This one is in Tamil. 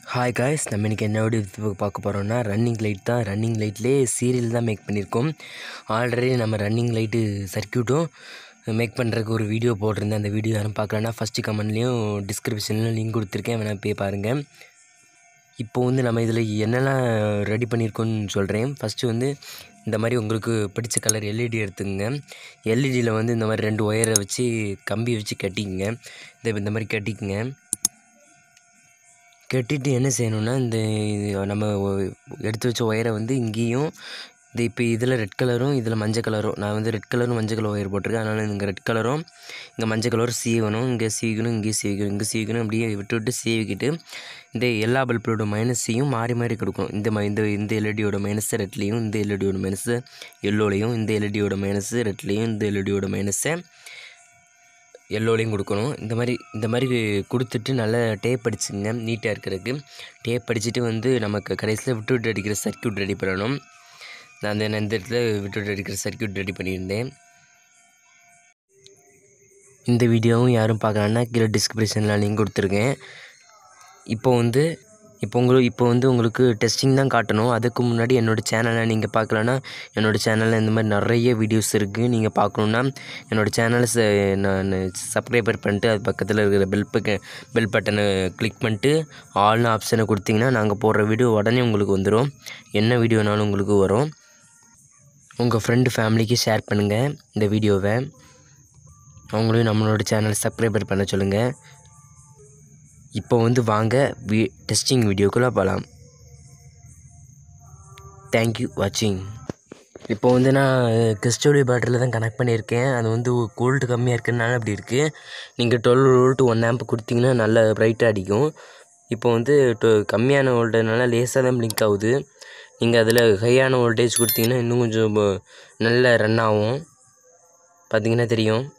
ஹாய் காய்ஸ் நம்ம இன்றைக்கி என்ன வீடியோ பார்க்க போகிறோம்னா ரன்னிங் லைட் தான் ரன்னிங் லைட்லேயே சீரியல் தான் மேக் பண்ணியிருக்கோம் ஆல்ரெடி நம்ம ரன்னிங் லைட்டு சர்க்கியூட்டும் மேக் பண்ணுறதுக்கு ஒரு வீடியோ போட்டிருந்தேன் அந்த வீடியோ யாரும் பார்க்கலன்னா ஃபஸ்ட்டு கமெண்ட்லேயும் டிஸ்கிரிப்ஷன்லையும் லிங்க் கொடுத்துருக்கேன் வேணால் போய் பாருங்கள் இப்போ வந்து நம்ம இதில் என்னெல்லாம் ரெடி பண்ணியிருக்கோன்னு சொல்கிறேன் ஃபஸ்ட்டு வந்து இந்த மாதிரி உங்களுக்கு பிடிச்ச கலர் எல்இடி எடுத்துக்கங்க எல்இடியில் வந்து இந்த மாதிரி ரெண்டு ஒயரை வச்சு கம்பி வச்சு கட்டிக்கங்க இந்த இந்த மாதிரி கட்டிக்கங்க கட்டிட்டு என்ன செய்யணும்னா இந்த இது நம்ம ஒ- எடுத்து வச்ச ஒயரை வந்து இங்கேயும் இந்த இப்போ இதில் ரெட் கலரும் இதில் மஞ்சள் கலரும் நான் வந்து ரெட் கலரும் மஞ்சள் கலர் ஒயர் போட்டிருக்கேன் அதனால் இங்கே ரெட் கலரும் இங்கே மஞ்சள் கலரும் சீவணும் இங்கே சீவிக்கணும் இங்கே சீவிக்கணும் இங்கே சீவிக்கணும் அப்படியே விட்டு விட்டு சீவிக்கிட்டு இந்த எல்லா பல்போட மைனஸையும் மாறி மாறி கொடுக்கணும் இந்த ம- இந்த இந்த எல்இடியோட மைனஸ் ரெட்லேயும் இந்த எல்இடியோட மைனஸ் எல்லோலையும் இந்த எல்இடியோட மைனஸ் ரெட்லேயும் இந்த எல்இடியோட மைனஸை எல்லோலையும் கொடுக்கணும் இந்த மாதிரி இந்த மாதிரி கொடுத்துட்டு நல்லா டேப் அடிச்சுங்க நீட்டாக இருக்கிறதுக்கு டேப் அடிச்சுட்டு வந்து நமக்கு கடைசியில் விட்டு விட்டு அடிக்கிற சர்க்யூட் ரெடி பண்ணணும் நான் அந்த நான் இந்த இடத்துல விட்டு விட்டு அடிக்கிற சர்க்யூட் ரெடி பண்ணியிருந்தேன் இந்த வீடியோவும் யாரும் பார்க்கலான்னா கீழே டிஸ்கிரிப்ஷனில் லிங்க் கொடுத்துருக்கேன் இப்போ வந்து இப்போ உங்களுக்கு இப்போ வந்து உங்களுக்கு டெஸ்டிங் தான் காட்டணும் அதுக்கு முன்னாடி என்னோடய சேனலை நீங்கள் பார்க்கலன்னா என்னோடய சேனலில் இந்த மாதிரி நிறைய வீடியோஸ் இருக்குது நீங்கள் பார்க்கணுன்னா என்னோடய சேனலை ச நான் சப்ஸ்கிரைபர் பண்ணிட்டு அது பக்கத்தில் இருக்கிற பெல் பக்க பெல் பட்டனை கிளிக் பண்ணிட்டு ஆல்னு ஆப்ஷனை கொடுத்தீங்கன்னா நாங்கள் போடுற வீடியோ உடனே உங்களுக்கு வந்துடும் என்ன வீடியோனாலும் உங்களுக்கு வரும் உங்கள் ஃப்ரெண்டு ஃபேமிலிக்கு ஷேர் பண்ணுங்கள் இந்த வீடியோவை அவங்களையும் நம்மளோட சேனலை சப்ஸ்கிரைபர் பண்ண சொல்லுங்கள் இப்போ வந்து வாங்க வீ டெஸ்டிங் வீடியோக்குள்ளே போகலாம் தேங்க்யூ வாட்சிங் இப்போ வந்து நான் கிறிஸ்டோலி பேட்டரியில் தான் கனெக்ட் பண்ணியிருக்கேன் அது வந்து கோல்டு கம்மியாக இருக்கிறதுனால அப்படி இருக்குது நீங்கள் டுவெல் வோல்ட் ஒன் ஆம்ப் கொடுத்தீங்கன்னா நல்ல பிரைட்டாக அடிக்கும் இப்போ வந்து டொ கம்மியான வோல்டேஜ்னால லேசாக தான் பிளிங்க் ஆகுது நீங்கள் அதில் ஹையான வோல்டேஜ் கொடுத்தீங்கன்னா இன்னும் கொஞ்சம் ப- நல்ல ரன் ஆகும் பார்த்தீங்கன்னா தெரியும்